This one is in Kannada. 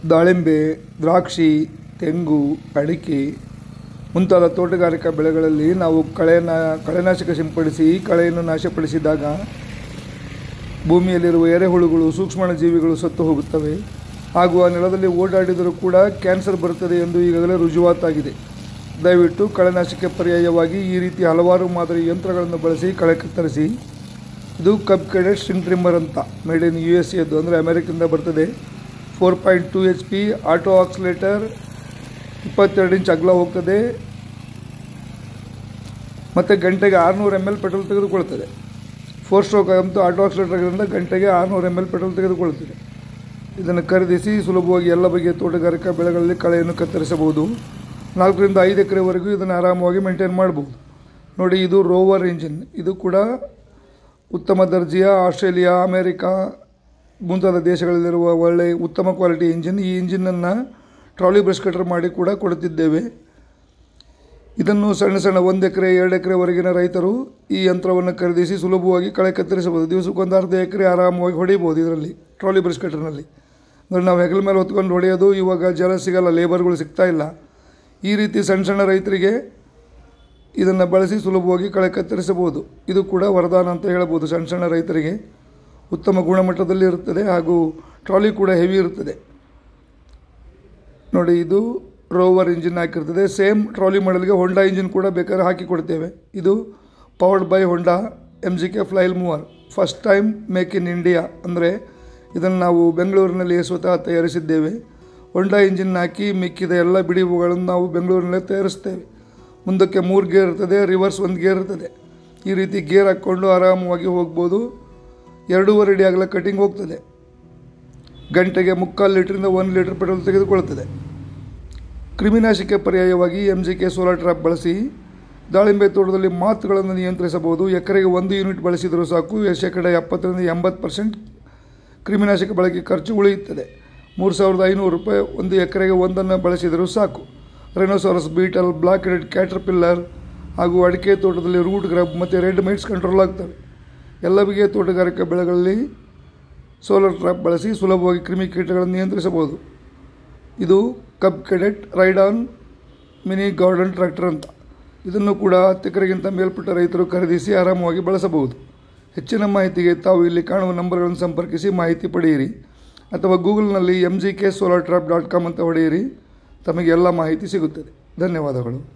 ದಾಳಿಂಬೆ ದ್ರಾಕ್ಷಿ ತೆಂಗು ಅಡಿಕೆ ಮುಂತಾದ ತೋಟಗಾರಿಕಾ ಬೆಳೆಗಳಲ್ಲಿ ನಾವು ಕಳೆನ ಕಳೆನಾಶಕ ಸಿಂಪಡಿಸಿ ಕಳೆಯನ್ನು ನಾಶಪಡಿಸಿದಾಗ ಭೂಮಿಯಲ್ಲಿರುವ ಎರೆಹುಳುಗಳು ಸೂಕ್ಷ್ಮಾಣುಜೀವಿಗಳು ಸತ್ತು ಹೋಗುತ್ತವೆ ಹಾಗೂ ಆ ನೆಲದಲ್ಲಿ ಓಡಾಡಿದರೂ ಕೂಡ ಕ್ಯಾನ್ಸರ್ ಬರುತ್ತದೆ ಎಂದು ಈಗಾಗಲೇ ರುಜುವಾತಾಗಿದೆ ದಯವಿಟ್ಟು ಕಳೆನಾಶಕ ಪರ್ಯಾಯವಾಗಿ ಈ ರೀತಿ ಹಲವಾರು ಮಾದರಿ ಯಂತ್ರಗಳನ್ನು ಬಳಸಿ ಕಳೆ ಕತ್ತರಿಸಿ ಇದು ಕಬ್ ಕೆಡೆಟ್ ಸ್ಟ್ರಿಂಗ್ ಟ್ರಿಮ್ಮರ್ ಅಂತ ಮೇಡ್ ಇನ್ ಯು ಎಸ್ ಎದ್ದು ಅಂದರೆ ಅಮೆರಿಕದಿಂದ ಬರ್ತದೆ four point two H P auto accelerator ಇಪ್ಪತ್ತೆರಡು ಇಂಚ್ ಅಗಲ ಹೋಗ್ತದೆ ಮತ್ತು ಗಂಟೆಗೆ ಆರುನೂರು ಎಮ್ ಎಲ್ ಪೆಟ್ರೋಲ್ ತೆಗೆದುಕೊಳ್ತದೆ ಫೋರ್ ಸ್ಟ್ರೋಕ್ ಅಂತೂ ಆಟೋ ಆಕ್ಸಿಲೇಟರ್ಗಳಿಂದ ಗಂಟೆಗೆ ಆರುನೂರು ಎಮ್ ಎಲ್ ಪೆಟ್ರೋಲ್ ತೆಗೆದುಕೊಳ್ಳುತ್ತದೆ ಇದನ್ನು ಖರೀದಿಸಿ ಸುಲಭವಾಗಿ ಎಲ್ಲ ಬಗೆಯ ತೋಟಗಾರಿಕಾ ಬೆಳೆಗಳಲ್ಲಿ ಕಳೆಯನ್ನು ಕತ್ತರಿಸಬಹುದು ನಾಲ್ಕರಿಂದ ಐದು ಎಕರೆವರೆಗೂ ಇದನ್ನು ಆರಾಮವಾಗಿ ಮೇಂಟೈನ್ ಮಾಡ್ಬೋದು ನೋಡಿ ಇದು ರೋವರ್ ಇಂಜಿನ್ ಇದು ಕೂಡ ಉತ್ತಮ ದರ್ಜೆಯ ಆಸ್ಟ್ರೇಲಿಯಾ ಅಮೇರಿಕಾ ಮುಂತಾದ ದೇಶಗಳಲ್ಲಿರುವ ಒಳ್ಳೆಯ ಉತ್ತಮ ಕ್ವಾಲಿಟಿ ಇಂಜಿನ್ ಈ ಇಂಜಿನನ್ನು ಟ್ರಾಲಿ ಬ್ರಷ್ ಕಟರ್ ಮಾಡಿ ಕೂಡ ಕೊಡುತ್ತಿದ್ದೇವೆ ಇದನ್ನು ಸಣ್ಣ ಸಣ್ಣ ಒಂದು ಎಕರೆ ಎರಡು ಎಕರೆವರೆಗಿನ ರೈತರು ಈ ಯಂತ್ರವನ್ನು ಖರೀದಿಸಿ ಸುಲಭವಾಗಿ ಕಳೆ ಕತ್ತರಿಸಬಹುದು ದಿವಸಕ್ಕೊಂದು ಅರ್ಧ ಎಕರೆ ಆರಾಮವಾಗಿ ಹೊಡಿಬೋದು ಇದರಲ್ಲಿ ಟ್ರಾಲಿ ಬ್ರಷ್ ಕಟರ್ನಲ್ಲಿ ಅಂದರೆ ನಾವು ಹೆಗಲ ಮೇಲೆ ಹೊತ್ಕೊಂಡು ಹೊಡೆಯೋದು ಇವಾಗ ಜಲ ಸಿಗಲ್ಲ ಲೇಬರ್ಗಳು ಸಿಗ್ತಾ ಇಲ್ಲ ಈ ರೀತಿ ಸಣ್ಣ ಸಣ್ಣ ರೈತರಿಗೆ ಇದನ್ನು ಬಳಸಿ ಸುಲಭವಾಗಿ ಕಳೆ ಕತ್ತರಿಸಬಹುದು ಇದು ಕೂಡ ವರದಾನ ಅಂತ ಹೇಳ್ಬೋದು ಸಣ್ಣ ಸಣ್ಣ ರೈತರಿಗೆ ಉತ್ತಮ ಗುಣಮಟ್ಟದಲ್ಲಿ ಇರುತ್ತದೆ ಹಾಗೂ ಟ್ರಾಲಿ ಕೂಡ ಹೆವಿ ಇರುತ್ತದೆ ನೋಡಿ ಇದು ರೋವರ್ ಇಂಜಿನ್ ಹಾಕಿರ್ತದೆ ಸೇಮ್ ಟ್ರಾಲಿ ಮಾಡಲ್ಗೆ ಹೊಂಡಾ ಇಂಜಿನ್ ಕೂಡ ಬೇಕಾದ್ರೆ ಹಾಕಿ ಕೊಡ್ತೇವೆ ಇದು powered by Honda M G K flail mower first time make in India ಅಂದರೆ ಇದನ್ನು ನಾವು ಬೆಂಗಳೂರಿನಲ್ಲಿ ಸ್ವತಃ ತಯಾರಿಸಿದ್ದೇವೆ ಹೊಂಡಾ ಇಂಜಿನ್ ಹಾಕಿ ಮಿಕ್ಕಿದ ಎಲ್ಲ ಬಿಡಿವುಗಳನ್ನು ನಾವು ಬೆಂಗಳೂರಿನಲ್ಲೇ ತಯಾರಿಸ್ತೇವೆ ಮುಂದಕ್ಕೆ ಮೂರು ಗೇರ್ ಇರ್ತದೆ ರಿವರ್ಸ್ ಒಂದು ಗೇರ್ ಇರ್ತದೆ ಈ ರೀತಿ ಗೇರ್ ಹಾಕ್ಕೊಂಡು ಆರಾಮವಾಗಿ ಹೋಗ್ಬೋದು ಎರಡೂವರೆ ಅಡಿ ಆಗಲ ಕಟಿಂಗ್ ಹೋಗ್ತದೆ ಗಂಟೆಗೆ ಮುಕ್ಕಾಲು ಲೀಟ್ರಿಂದ ಒಂದು ಲೀಟರ್ ಪೆಟ್ರೋಲ್ ತೆಗೆದುಕೊಳ್ಳುತ್ತದೆ ಕ್ರಿಮಿನಾಶಕ ಪರ್ಯಾಯವಾಗಿ M G K solar trap ಬಳಸಿ ದಾಳಿಂಬೆ ತೋಟದಲ್ಲಿ ಮಾತುಗಳನ್ನು ನಿಯಂತ್ರಿಸಬಹುದು ಎಕರೆಗೆ ಒಂದು ಯೂನಿಟ್ ಬಳಸಿದರೂ ಸಾಕು ಶೇಕಡ ಎಪ್ಪತ್ತರಿಂದ ಎಂಬತ್ತು ಪರ್ಸೆಂಟ್ ಕ್ರಿಮಿನಾಶಕ ಬಳಕೆ ಖರ್ಚು ಉಳಿಯುತ್ತದೆ ಮೂರು ಸಾವಿರದ ಐನೂರು ರೂಪಾಯಿ ಒಂದು ಎಕರೆಗೆ ಒಂದನ್ನು ಬಳಸಿದರೂ ಸಾಕು rhinoceros beetle black headed caterpillar ಹಾಗೂ ಅಡಿಕೆ ತೋಟದಲ್ಲಿ ರೂಟ್ ಗ್ರಬ್ ಮತ್ತು ರೆಡ್ ಮೈಟ್ಸ್ ಕಂಟ್ರೋಲ್ ಆಗ್ತವೆ ಎಲ್ಲ ಬಗೆಯ ತೋಟಗಾರಿಕಾ ಬೆಳೆಗಳಲ್ಲಿ ಸೋಲಾರ್ ಟ್ರಾಪ್ ಬಳಸಿ ಸುಲಭವಾಗಿ ಕ್ರಿಮಿಕೀಟಗಳನ್ನು ನಿಯಂತ್ರಿಸಬಹುದು ಇದು Cub Cadet ride on mini garden tractor ಅಂತ ಇದನ್ನು ಕೂಡ ಹತ್ತು ಎಕರೆಗಿಂತ ಮೇಲ್ಪಟ್ಟ ರೈತರು ಖರೀದಿಸಿ ಆರಾಮವಾಗಿ ಬಳಸಬಹುದು ಹೆಚ್ಚಿನ ಮಾಹಿತಿಗೆ ತಾವು ಇಲ್ಲಿ ಕಾಣುವ ನಂಬರ್ಗಳನ್ನು ಸಂಪರ್ಕಿಸಿ ಮಾಹಿತಿ ಪಡೆಯಿರಿ ಅಥವಾ ಗೂಗಲ್ನಲ್ಲಿ M G K solar trap dot com ಅಂತ ಹೊಡೆಯಿರಿ ತಮಗೆ ಎಲ್ಲ ಮಾಹಿತಿ ಸಿಗುತ್ತದೆ ಧನ್ಯವಾದಗಳು